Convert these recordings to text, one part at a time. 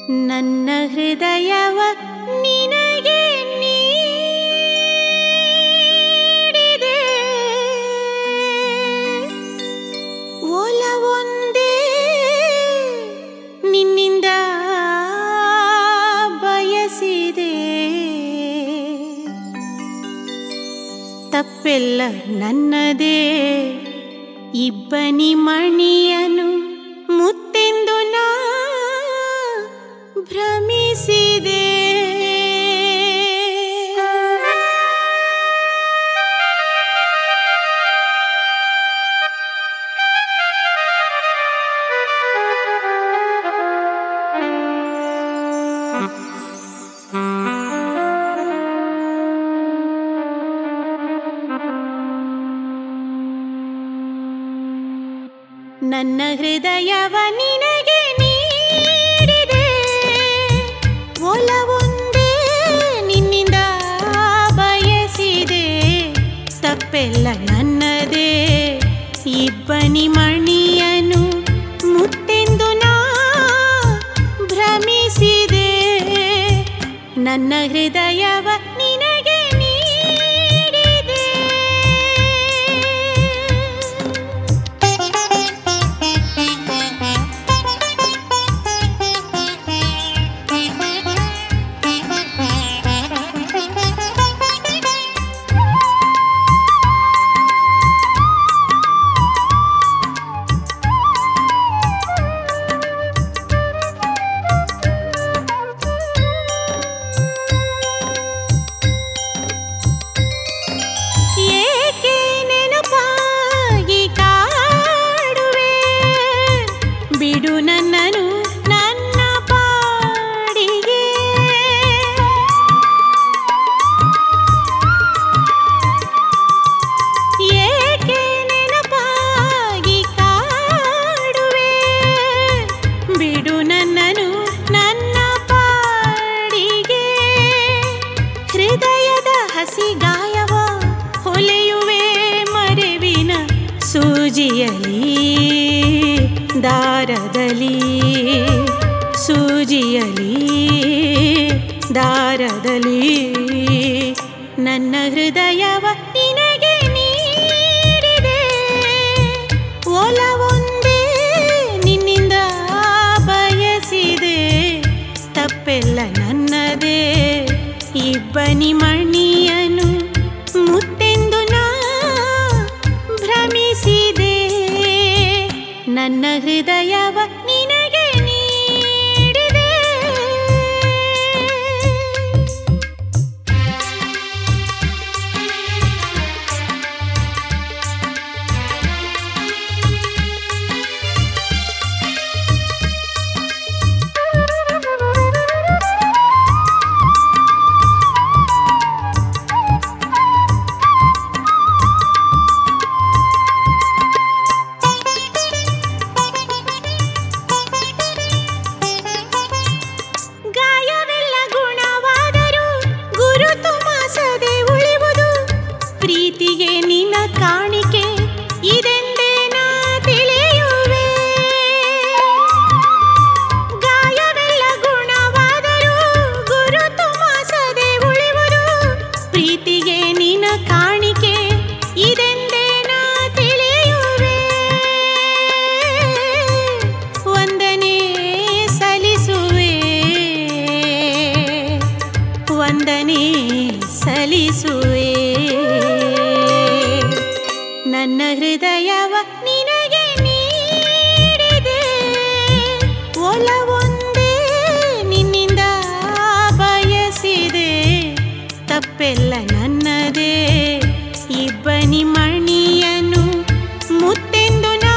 ನನ್ನ ಹೃದಯವ ನಿನಗೆ ನೀಡಿದೆ ಒಲವೊಂದೇ ನಿನ್ನಿಂದ ಬಯಸಿದೆ ತಪ್ಪೆಲ್ಲ ನನ್ನದೇ ಇಬ್ಬನಿ ಮಣಿಯನು ಮುತ್ತೆಂದು ನಾ ಭ್ರಮಿಸಿದೆ ನನ್ನ ಹೃದಯವ ನಿನಗೆ ನೀಡಿದೆ ಒಲವೊಂದೇ ನಿನ್ನಿಂದ ಬಯಸಿದೆ ತಪ್ಪೆಲ್ಲ ನನ್ನದೇ ಇಬ್ಬನಿ ಮಣಿಯನು ಮುತ್ತೆಂದು ನಾ ಭ್ರಮಿಸಿದೆ ನನ್ನ ಹೃದಯವ ನಿನಗೆ ನೀಡಿದೆ ಏಕೆ ನೆನಪಾಗಿ ಕಾಡುವೆ ಬಿಡು ನನ್ನನು ನನ್ನ ಪಾಡಿಗೆ ಏಕೆ ನೆನಪಾಗಿ ಕಾಡುವೆ ಬಿಡು ನನ್ನನು ನನ್ನ ಪಾಡಿಗೆ ಹೃದಯದ ಹಸಿ ಗಾಯವ ಹೊಲೆಯುವೆ ಮರೆವಿನ ಸೂಜಿಯಲಿ ದಾರದಲ್ಲಿ ಸೂಜಿಯಲಿ ದಾರದಲ್ಲಿ ನನ್ನ ಹೃದಯವ ನಿನಗೆ ನೀಡಿದೆ ಒಲವೊಂದೇ ನಿನ್ನಿಂದ ಬಯಸಿದೆ ತಪ್ಪೆಲ್ಲ ನನ್ನದೇ ಇಬ್ಬನಿ ಮಣಿಯನು ಮುತ್ತೆಂದು ನಾ ಭ್ರಮಿಸಿದೆ ನನ್ನ ಹೃದಯವ ನಿನಗೆ ನೀಡಿದೆ ಗಾಯವೆಲ್ಲ ಗುಣವಾದರೂ ಗುರುತು ಮಾಸದೆ ಉಳಿವುದು ಪ್ರೀತಿಗೆ ನಿನ್ನ ಕಾಣಿಕೆ ಇದೆಂದೇ ನಾ ತಿಳಿಯುವೆ ಗಾಯವೆಲ್ಲ ಗುಣವಾದರೂ ಗುರುತು ಮಾಸದೆ ಉಳಿವುದು ಪ್ರೀತಿಗೆ ನಿನ್ನ ಕಾಣಿಕೆ ಇದೆಂದೇ ನಾ ತಿಳಿಯುವೆ ವಂದನೆ ಸಲ್ಲಿಸುವೆ ವಂದನೆ ಸಲ್ಲಿಸುವೆ ನನ್ನ ಹೃದಯವ ನಿನಗೆ ನೀಡಿದೆ ಒಲವೊಂದೇ ನಿನ್ನಿಂದ ಬಯಸಿದೆ ತಪ್ಪೆಲ್ಲ ನನ್ನದೇ ಇಬ್ಬನಿ ಮಣಿಯನು ಮುತ್ತೆಂದು ನಾ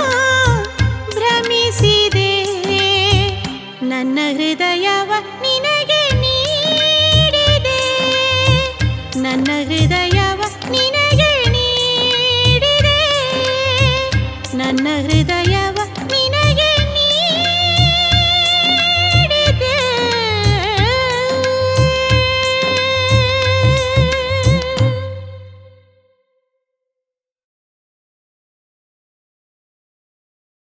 ಭ್ರಮಿಸಿದೆ ನನ್ನ ಹೃದಯವ ನಿನಗೆ ನೀಡಿದೆ ನನ್ನ ಹೃದಯ